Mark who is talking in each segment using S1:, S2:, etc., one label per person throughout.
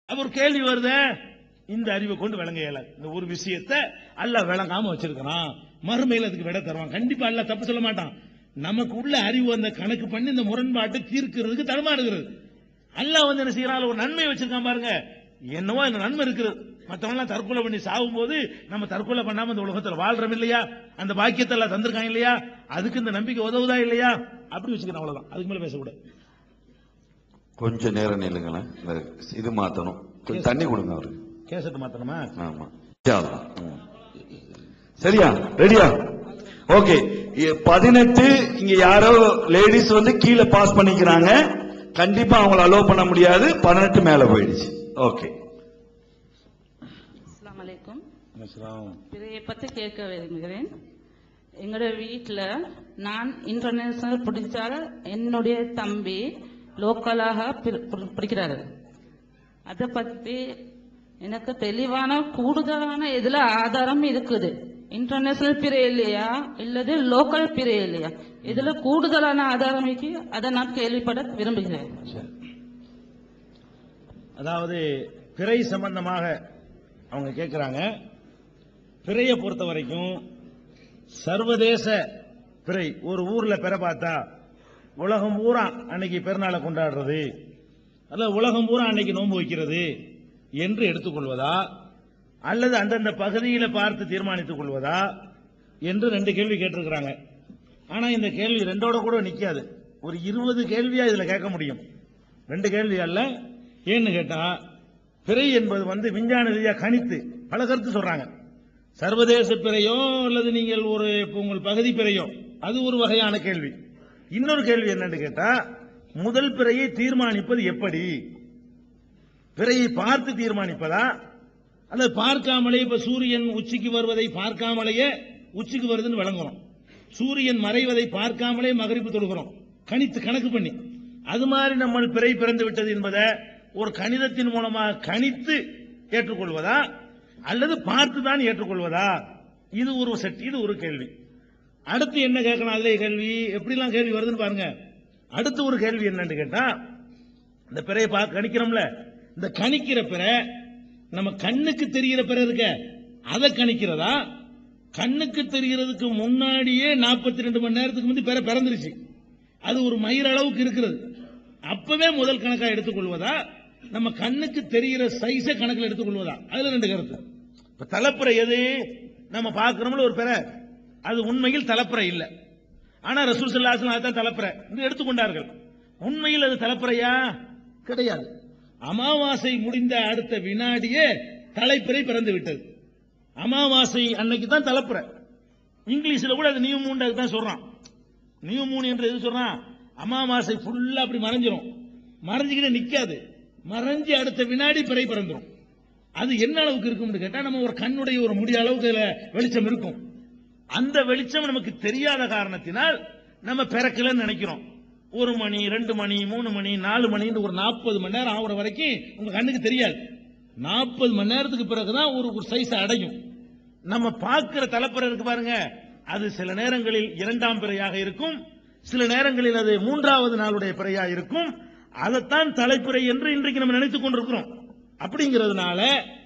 S1: அப்ப ஒரு கேள்வி வருதே இந்த அறிவை கொண்டு விளங்க இயலாது இந்த ஒரு விஷயத்த அல்லாஹ் விளங்காம வச்சிருக்கிறான் மறுமையில் அதுக்கு விட தருவான் கண்டிப்பா அல்லாஹ் தப்பு சொல்ல மாட்டான் நமக்கு உள்ள அறிவு அந்த கணக்கு பண்ணி இந்த முரண்பாட்டை தீர்க்கிறதுக்கு தடுமாறுகிறது அல்லாஹ் வந்து என்ன செய்யறான் ஒரு நன்மை வச்சிருக்கான் பாருங்க என்னவோ இந்த நன்மை இருக்குது மத்தவங்க எல்லாம் தற்கொலை பண்ணி சாகும் போது நம்ம தற்கொலை பண்ணாம இந்த உலகத்துல வாழ்றோம் இல்லையா அந்த பாக்கியத்தை எல்லாம் தந்திருக்காங்க இல்லையா அதுக்கு இந்த நம்பிக்கை உதவுதா இல்லையா அப்படி வச்சுக்கிறேன் அவ்வளவுதான் அதுக்கு மேல பேசக்கூடாது
S2: கொஞ்சம் நேரம் நில்லுங்களேன் இந்த இது மாத்தணும் கொஞ்சம் தண்ணி கொடுங்க அவருக்கு
S1: கேசட் மாத்தணுமா
S2: ஆமா இன்ஷா அல்லாஹ். ம். சரியா ரெடியா ஓகே பதினெட்டு இங்க யாரோ லேடிஸ் வந்து கீழே பாஸ் பண்ணிக்கிறாங்க கண்டிப்பா அவங்கள அலோவ் பண்ண முடியாது பதினெட்டு மேல போயிடுச்சு ஓகே
S3: அஸ்ஸலாமு அலைக்கும்
S1: அஸ்ஸலாம்.
S3: இதை பற்றி கேட்க விரும்புகிறேன் எங்களோட வீட்டில் நான் இன்டர்நேஷனல் பிடிச்சால் என்னுடைய தம்பி லோக்கலாக பி- பி- பிடிக்கிறாரு அதை பற்றி எனக்கு தெளிவான கூடுதலான இதில் ஆதாரம் இருக்குது இன்டர்நேஷனல் பிறை இல்லையா இல்லது லோக்கல் பிறை இல்லையா இதில் கூடுதலான ஆதாரம் இருக்கு அதை நான் கேள்விப்பட விரும்புகிறேன்
S1: அதாவது பிறை சம்பந்தமாக அவங்க கேட்கிறாங்க பிறையை பொறுத்த வரைக்கும் சர்வதேச பிறை ஒரு ஊர்ல பிற பார்த்தா உலகம் பூரா அன்னைக்கு பெருநாளை கொண்டாடுறது அல்ல உலகம் பூரா அன்னைக்கு நோன்பு வைக்கிறது என்று எடுத்துக்கொள்வதா அல்லது அந்தந்த பகுதியில பார்த்து தீர்மானித்துக் கொள்வதா என்று ரெண்டு கேள்வி கேட்டிருக்கிறாங்க ஆனா இந்த கேள்வி ரெண்டோட கூட நிக்காது ஒரு இருபது கேள்வியா இதுல கேட்க முடியும் ரெண்டு கேள்வி அல்ல ஏன்னு கேட்டா பிறை என்பது வந்து விஞ்ஞான ரீதியா கணித்து பல கருத்து சொல்றாங்க சர்வதேச பிறையோ அல்லது நீங்கள் ஒரு இப்ப உங்கள் பகுதி பிறையோ அது ஒரு வகையான கேள்வி இன்னொரு கேள்வி என்னன்னு கேட்டா முதல் பிறையை தீர்மானிப்பது எப்படி பிறையை பார்த்து தீர்மானிப்பதா அல்லது பார்க்காமலே இப்ப சூரியன் உச்சிக்கு வருவதை பார்க்காமலேயே உச்சிக்கு வருதுன்னு வழங்குறோம் சூரியன் மறைவதை பார்க்காமலே மகரிப்பு தொழுகிறோம் கணித்து கணக்கு பண்ணி அது மாதிரி நம்ம பிறை பிறந்து விட்டது என்பதை ஒரு கணிதத்தின் மூலமாக கணித்து ஏற்றுக்கொள்வதா அல்லது பார்த்து தான் ஏற்றுக்கொள்வதா இது ஒரு செட் இது ஒரு கேள்வி அடுத்து என்ன கேட்கணும் அதிலே கேள்வி எப்படிலாம் கேள்வி வருதுன்னு பாருங்க அடுத்து ஒரு கேள்வி என்னன்னு கேட்டா இந்த பிறையை பார்க்க கணிக்கிறோம்ல இந்த கணிக்கிற பிறை நம்ம கண்ணுக்கு தெரிகிற பிறை இருக்க அதை கணிக்கிறதா கண்ணுக்கு தெரிகிறதுக்கு முன்னாடியே 42 ரெண்டு மணி நேரத்துக்கு முந்தி பிறை பிறந்துருச்சு அது ஒரு மயிர் அளவுக்கு இருக்கிறது அப்பவே முதல் கணக்கா எடுத்துக்கொள்வதா நம்ம கண்ணுக்கு தெரிகிற சைஸை கணக்கில் எடுத்துக்கொள்வதா அதுல ரெண்டு கருத்து இப்ப தலைப்புறை எது நம்ம பார்க்கிறோம்ல ஒரு பிறை அது உண்மையில் தலைப்புறை இல்லை ஆனா ரசூல் சல்லாஹ் அதான் தலைப்புறை என்று எடுத்துக்கொண்டார்கள் உண்மையில் அது தலைப்புறையா கிடையாது அமாவாசை முடிந்த அடுத்த வினாடியே தலைப்பிறை பிறந்து விட்டது அமாவாசை அன்னைக்கு தான் தலைப்புறை இங்கிலீஷ்ல கூட அது நியூ மூன் தான் சொல்றான் நியூ மூன் என்று எது சொல்றான் அமாவாசை ஃபுல்லா அப்படி மறைஞ்சிரும் மறைஞ்சுக்கிட்டே நிக்காது மறைஞ்சு அடுத்த வினாடி பிறை பிறந்துரும் அது என்ன அளவுக்கு இருக்கும்னு கேட்டா நம்ம ஒரு கண்ணுடைய ஒரு முடிய அளவுக்கு அதுல வெளிச்சம் இருக்கும் அந்த வெளிச்சம் நமக்கு தெரியாத காரணத்தினால் நம்ம பிறக்கலன்னு நினைக்கிறோம் ஒரு மணி ரெண்டு மணி மூணு மணி நாலு மணின்னு ஒரு நாற்பது மணி நேரம் ஆகுற வரைக்கும் உங்க கண்ணுக்கு தெரியாது நாற்பது மணி நேரத்துக்கு பிறகுதான் ஒரு ஒரு சைஸ் அடையும் நம்ம பார்க்கிற தலைப்புற இருக்கு பாருங்க அது சில நேரங்களில் இரண்டாம் பிறையாக இருக்கும் சில நேரங்களில் அது மூன்றாவது நாளுடைய பிறையா இருக்கும் அதைத்தான் தலைப்புறை என்று இன்றைக்கு நம்ம நினைத்துக் கொண்டிருக்கிறோம் அப்படிங்கிறதுனால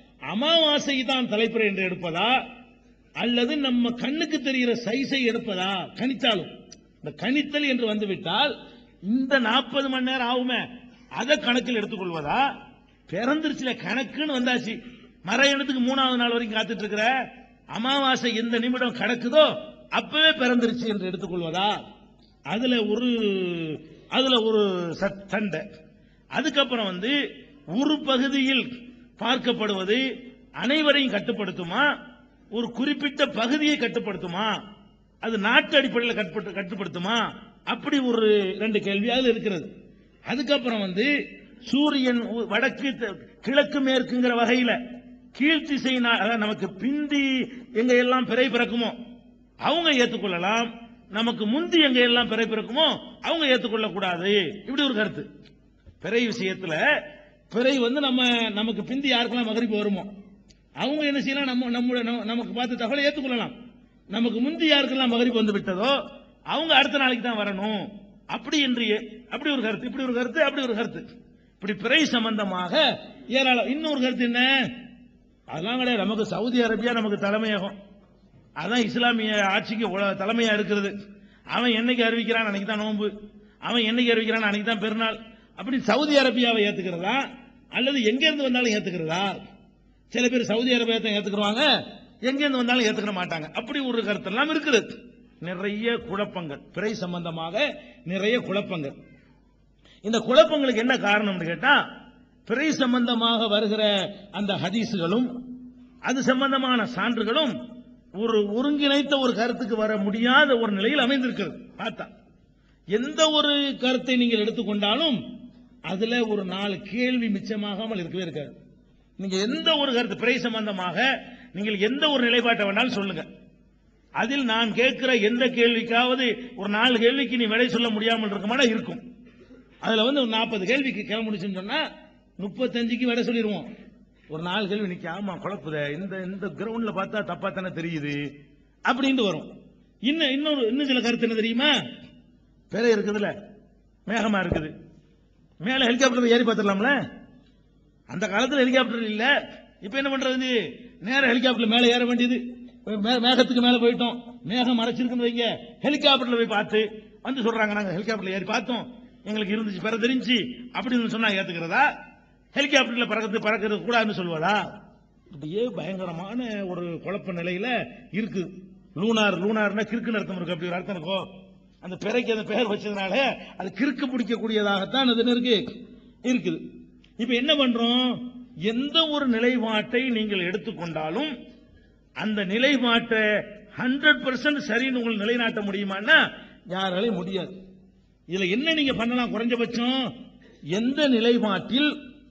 S1: அமாவாசை தான் தலைப்புறை என்று எடுப்பதா அல்லது நம்ம கண்ணுக்கு தெரிகிற சைஸை எடுப்பதா கணித்தாலும் இந்த கணித்தல் என்று வந்துவிட்டால் இந்த நாற்பது மணி நேரம் ஆகுமே அதை கணக்கில் எடுத்துக்கொள்வதா பிறந்துருச்சுல கணக்குன்னு வந்தாச்சு மறையணத்துக்கு மூணாவது நாள் வரைக்கும் காத்துட்டு இருக்கிற அமாவாசை எந்த நிமிடம் கடக்குதோ அப்பவே பிறந்துருச்சு என்று எடுத்துக்கொள்வதா அதுல ஒரு அதுல ஒரு சட்- சண்டை அதுக்கப்புறம் வந்து ஒரு பகுதியில் பார்க்கப்படுவது அனைவரையும் கட்டுப்படுத்துமா ஒரு குறிப்பிட்ட பகுதியை கட்டுப்படுத்துமா அது நாட்டு அடிப்படையில் கட்டுப்பட்டு கட்டுப்படுத்துமா அப்படி ஒரு ரெண்டு கேள்வி அதுல இருக்கிறது அதுக்கப்புறம் வந்து சூரியன் உ- வடக்கு தெ- கிழக்கு மேற்குங்கிற வகையில கீழ்த்திசை நா- அதாவது நமக்கு பிந்தி எங்க எல்லாம் பிறை பிறக்குமோ அவங்க ஏத்துக்கொள்ளலாம் நமக்கு முந்தி எங்க எல்லாம் பிறை பிறக்குமோ அவங்க ஏத்துக்கொள்ள கூடாது இப்படி ஒரு கருத்து பிறை விஷயத்துல பிறை வந்து நம்ம நமக்கு பிந்தி யாருக்கெல்லாம் மகரிப்பு வருமோ அவங்க என்ன செய்யலாம் நம்ம நம்முடைய நம்ம- நமக்கு பார்த்த தகவலை ஏத்துக்கொள்ளலாம் நமக்கு முந்தி யாருக்கெல்லாம் மகரிப்பு வந்து விட்டதோ அவங்க அடுத்த நாளைக்கு தான் வரணும் அப்படி என்று அப்படி ஒரு கருத்து இப்படி ஒரு கருத்து அப்படி ஒரு கருத்து இப்படி பிறை சம்பந்தமாக ஏராளம் இன்னொரு கருத்து என்ன அதெல்லாம் கிடையாது நமக்கு சவுதி அரேபியா நமக்கு தலைமையகம் அதான் இஸ்லாமிய ஆட்சிக்கு உல- தலைமையா இருக்கிறது அவன் என்னைக்கு அறிவிக்கிறான் அன்னைக்கு தான் நோன்பு அவன் என்னைக்கு அறிவிக்கிறான் அன்னைக்கு தான் பெருநாள் அப்படி சவுதி அரேபியாவை ஏத்துக்கிறதா அல்லது எங்க இருந்து வந்தாலும் ஏத்துக்கிறதா சில பேர் சவுதி அரேபியத்தை ஏத்துக்குருவாங்க எங்க இருந்து வந்தாலும் ஏத்துக்கிற மாட்டாங்க அப்படி ஒரு கருத்தெல்லாம் இருக்குது நிறைய குழப்பங்கள் பிறை சம்பந்தமாக நிறைய குழப்பங்கள் இந்த குழப்பங்களுக்கு என்ன காரணம்னு கேட்டா பிறை சம்பந்தமாக வருகிற அந்த ஹதீஸுகளும் அது சம்பந்தமான சான்றுகளும் ஒரு ஒருங்கிணைத்த ஒரு கருத்துக்கு வர முடியாத ஒரு நிலையில் அமைந்திருக்கிறது பார்த்தா எந்த ஒரு கருத்தை நீங்கள் எடுத்துக்கொண்டாலும் அதுல ஒரு நாலு கேள்வி மிச்சமாகாமல் இருக்கவே இருக்காது நீங்க எந்த ஒரு கருத்து பிறை சம்பந்தமாக நீங்கள் எந்த ஒரு நிலைப்பாட்டை வேணாலும் சொல்லுங்க அதில் நான் கேட்கிற எந்த கேள்விக்காவது ஒரு நாலு கேள்விக்கு நீ விடை சொல்ல முடியாமல் இருக்குமானா இருக்கும் அதுல வந்து ஒரு நாற்பது கேள்விக்கு கிளம்பிடுச்சுன்னு சொன்னா முப்பத்தஞ்சுக்கு விடை சொல்லிடுவோம் ஒரு நாலு கேள்வி நிக்க ஆமா குழப்புத இந்த இந்த கிரவுண்ட்ல பார்த்தா தப்பா தானே தெரியுது அப்படின்ட்டு வரும் இன்னும் இன்னொரு இன்னும் சில கருத்து என்ன தெரியுமா பிறை இருக்குதுல்ல மேகமா இருக்குது மேல ஹெலிகாப்டர் ஏறி பார்த்துடலாம்ல அந்த காலத்துல ஹெலிகாப்டர் இல்ல இப்ப என்ன பண்றது நேர ஹெலிகாப்டர் மேல ஏற வேண்டியது மே- மேகத்துக்கு மேல போயிட்டோம் மேகம் மறைச்சிருக்குன்னு வைங்க ஹெலிகாப்டர்ல போய் பார்த்து வந்து சொல்றாங்க நாங்க ஹெலிகாப்டர்ல ஏறி பார்த்தோம் எங்களுக்கு இருந்துச்சு பிற தெரிஞ்சு அப்படின்னு சொன்னா ஏத்துக்கிறதா ஹெலிகாப்டர்ல பறக்கிறது பறக்கிறது கூடாதுன்னு சொல்வதா இப்படியே பயங்கரமான ஒரு குழப்ப நிலையில இருக்கு லூனார் லூனார்னா கிறுக்குன்னு அர்த்தம் இருக்கு அப்படி ஒரு அர்த்தம் இருக்கும் அந்த பிறைக்கு அந்த பெயர் வச்சதுனால அது கிறுக்கு பிடிக்கக்கூடியதாகத்தான் அது என்ன இருக்கு இருக்குது இப்ப என்ன பண்றோம் எந்த ஒரு நிலைப்பாட்டை நீங்கள் எடுத்துக்கொண்டாலும் அந்த நிலைப்பாட்டை ஹண்ட்ரட் பர்சன்ட் சரின்னு உங்களை நிலைநாட்ட முடியுமான்னா யாராலையும் முடியாது இதுல என்ன நீங்க பண்ணலாம் குறைஞ்சபட்சம் எந்த நிலைப்பாட்டில்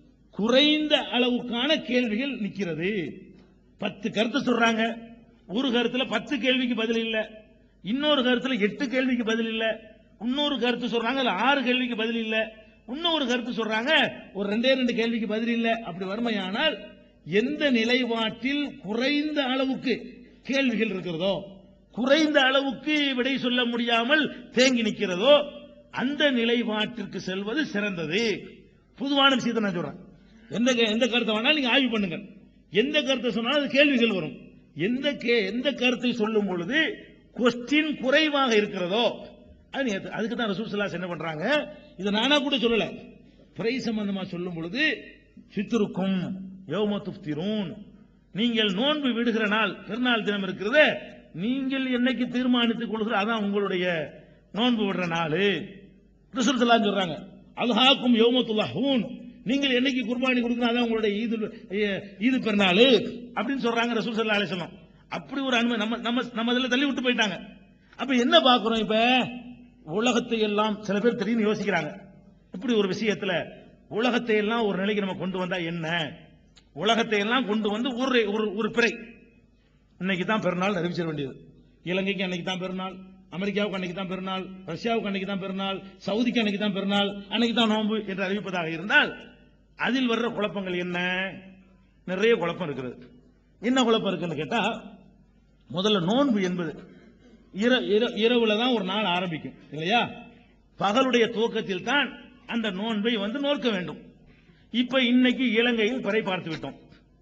S1: குறைந்த அளவுக்கான கேள்விகள் நிக்கிறது பத்து கருத்து சொல்றாங்க ஒரு கருத்துல பத்து கேள்விக்கு பதில் இல்ல இன்னொரு கருத்துல எட்டு கேள்விக்கு பதில் இல்ல இன்னொரு கருத்து சொல்றாங்க அதுல ஆறு கேள்விக்கு பதில் இல்ல இன்னொரு கருத்து சொல்றாங்க ஒரு ரெண்டே ரெண்டு கேள்விக்கு பதில் இல்ல அப்படி வறுமையானால் எந்த நிலைப்பாட்டில் குறைந்த அளவுக்கு கேள்விகள் இருக்கிறதோ குறைந்த அளவுக்கு விடை சொல்ல முடியாமல் தேங்கி நிற்கிறதோ அந்த நிலைப்பாட்டிற்கு செல்வது சிறந்தது பொதுவான விஷயத்தை நான் சொல்றேன் எந்த கே- எந்த கருத்தை வேணாலும் நீங்க ஆய்வு பண்ணுங்க எந்த கருத்தை சொன்னாலும் அது கேள்விகள் வரும் எந்த கே எந்த கருத்தை சொல்லும் பொழுது கொஸ்டின் குறைவாக இருக்கிறதோ அது நீ ஏத்து- அதுக்கு தான் ரசூல் ஸல்லல்லாஹு என்ன பண்றாங்க இதை நானா கூட சொல்லல பிறை சம்பந்தமா சொல்லும் பொழுது சித்திருக்கும் யௌம துஃப்திரூன் நீங்கள் நோன்பு விடுகிற நாள் பெருநாள் தினம் இருக்கிறது நீங்கள் என்னைக்கு தீர்மானித்துக் கொள்கிற அதான் உங்களுடைய நோன்பு விடுற நாள் ரசூல் ஸல்லல்லாஹு சொல்றாங்க அல்ஹாக்கும் யௌமத்துல்லாஹூன் நீங்கள் என்னைக்கு குர்பானி கொடுக்கணும் அதான் உங்களுடைய ஈது ஈது பெருநாள் அப்படின்னு சொல்றாங்க ரசூல் ஸல்லல்லாஹு அலைஹி வஸல்லம் அப்படி ஒரு அனுமதி நம்ம நம்ம நம்ம இதுல தள்ளி விட்டு போயிட்டாங்க அப்ப என்ன பார்க்கிறோம் இப்ப உலகத்தை எல்லாம் சில பேர் திடீர்னு யோசிக்கிறாங்க இப்படி ஒரு விஷயத்துல உலகத்தை எல்லாம் ஒரு நிலைக்கு நம்ம கொண்டு வந்தா என்ன உலகத்தை எல்லாம் கொண்டு வந்து ஒரு ஒரு ஒரு பிறை இன்னைக்கு தான் பெருநாள் அறிவிச்சிட வேண்டியது இலங்கைக்கு அன்னைக்கு தான் பெருநாள் அமெரிக்காவுக்கு அன்னைக்கு தான் பெருநாள் ரஷ்யாவுக்கு அன்னைக்கு தான் பெருநாள் சவுதிக்கு அன்னைக்கு தான் பெருநாள் அன்னைக்கு தான் நோன்பு என்று அறிவிப்பதாக இருந்தால் அதில் வர்ற குழப்பங்கள் என்ன நிறைய குழப்பம் இருக்கிறது என்ன குழப்பம் இருக்குன்னு கேட்டா முதல்ல நோன்பு என்பது இர- இர- இரவுல தான் ஒரு நாள் ஆரம்பிக்கும் இல்லையா பகலுடைய துவக்கத்தில் தான் அந்த நோன்பை வந்து நோக்க வேண்டும் இப்ப இன்னைக்கு இலங்கையில் பிறை பார்த்து விட்டோம்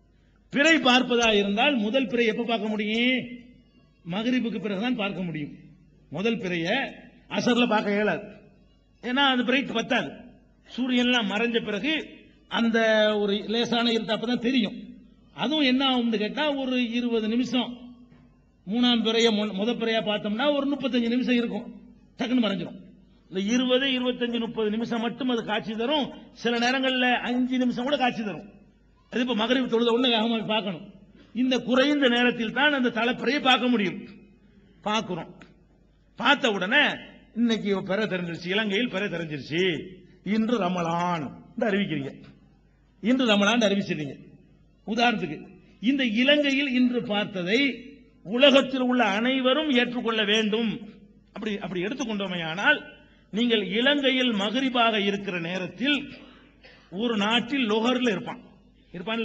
S1: பிறை பார்ப்பதா இருந்தால் முதல் பிறை எப்ப பார்க்க முடியும் மகரிபுக்கு பிறகுதான் பார்க்க முடியும் முதல் பிறைய அசர்ல பார்க்க இயலாது ஏன்னா அது பிரைட் பத்தாது சூரியன்லாம் மறைஞ்ச பிறகு அந்த ஒரு லேசான இருட்டு அப்பதான் தெரியும் அதுவும் என்ன ஆகும்னு கேட்டா ஒரு இருபது நிமிஷம் மூணாம் பிறைய மு- முத பிறையா பார்த்தோம்னா ஒரு முப்பத்தஞ்சு நிமிஷம் இருக்கும் டக்குன்னு மறைஞ்சிரும் இந்த இருபது இருபத்தஞ்சு முப்பது நிமிஷம் மட்டும் அது காட்சி தரும் சில நேரங்கள்ல அஞ்சு நிமிஷம் கூட காட்சி தரும் அது இப்ப மகரிப் தொழுத உடனே வேகமா போய் பார்க்கணும் இந்த குறைந்த நேரத்தில் தான் அந்த தலைப்பிறையை பார்க்க முடியும் பார்க்கிறோம் பார்த்த உடனே இன்னைக்கு பெற தெரிஞ்சிருச்சு இலங்கையில் பெற தெரிஞ்சிருச்சு இன்று ரமலான் என்று அறிவிக்கிறீங்க இன்று ரமலான் அறிவிச்சிருங்க உதாரணத்துக்கு இந்த இலங்கையில் இன்று பார்த்ததை உலகத்தில் உள்ள அனைவரும் ஏற்றுக்கொள்ள வேண்டும் அப்படி அப்படி எடுத்துக்கொண்டோமையானால் நீங்கள் இலங்கையில் மகரிபாக இருக்கிற நேரத்தில் ஒரு நாட்டில் லோகர்ல இருப்பான் இருப்பான்ல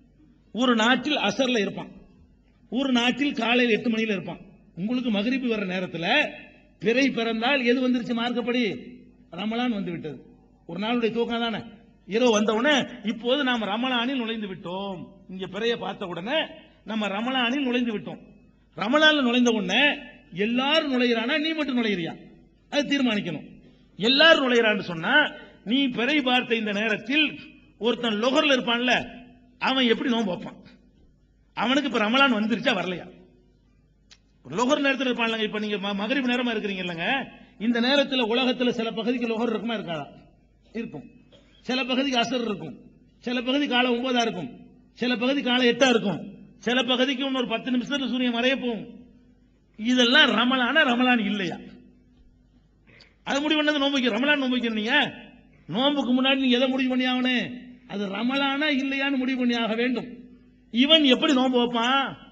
S1: ஒரு நாட்டில் அசர்ல இருப்பான் ஒரு நாட்டில் காலையில் எட்டு மணியில இருப்பான் உங்களுக்கு மகரிப்பு வர்ற நேரத்தில் பிறை பிறந்தால் எது வந்துருச்சு மார்க்கப்படி ரமலான் வந்து விட்டது ஒரு நாளுடைய தூக்கம் தானே இரவு வந்த உடனே இப்போது நாம் ரமலானில் நுழைந்து விட்டோம் இங்க பிறைய பார்த்த உடனே நம்ம ரமலானில் நுழைந்து விட்டோம் ரமலான்ல நுழைந்த உடனே எல்லாரும் நுழையிறானா நீ மட்டும் நுழையிறியா அது தீர்மானிக்கணும் எல்லாரும் நுழையிறான்னு சொன்னா நீ பிறை பார்த்த இந்த நேரத்தில் ஒருத்தன் லொகர்ல இருப்பான்ல அவன் எப்படி நோன்பு வைப்பான் அவனுக்கு இப்ப ரமலான் வந்துருச்சா வரலையா லொகர் நேரத்தில் இருப்பான்லங்க இப்ப நீங்க ம- மகரிப் நேரமா இருக்கிறீங்க இல்லங்க இந்த நேரத்தில் உலகத்துல சில பகுதிக்கு லொகர் இருக்குமா இருக்காதா இருக்கும் சில பகுதிக்கு அசர் இருக்கும் சில பகுதி காலை ஒன்பதா இருக்கும் சில பகுதி காலை எட்டா இருக்கும் சில பகுதிக்கு இன்னொரு பத்து நிமிஷத்துல சூரியன் மறைய போகும் இதெல்லாம் ரமலானா ரமலான் இல்லையா அது முடிவு பண்ணது நோன்பு வைக்க ரமலான் நோன்பு வைக்கணும் நீங்க நோன்புக்கு முன்னாடி நீங்க எதை முடிவு பண்ணி ஆகணும் அது ரமலானா இல்லையான்னு முடிவு பண்ணி ஆக வேண்டும் இவன் எப்படி நோன்பு வைப்பான்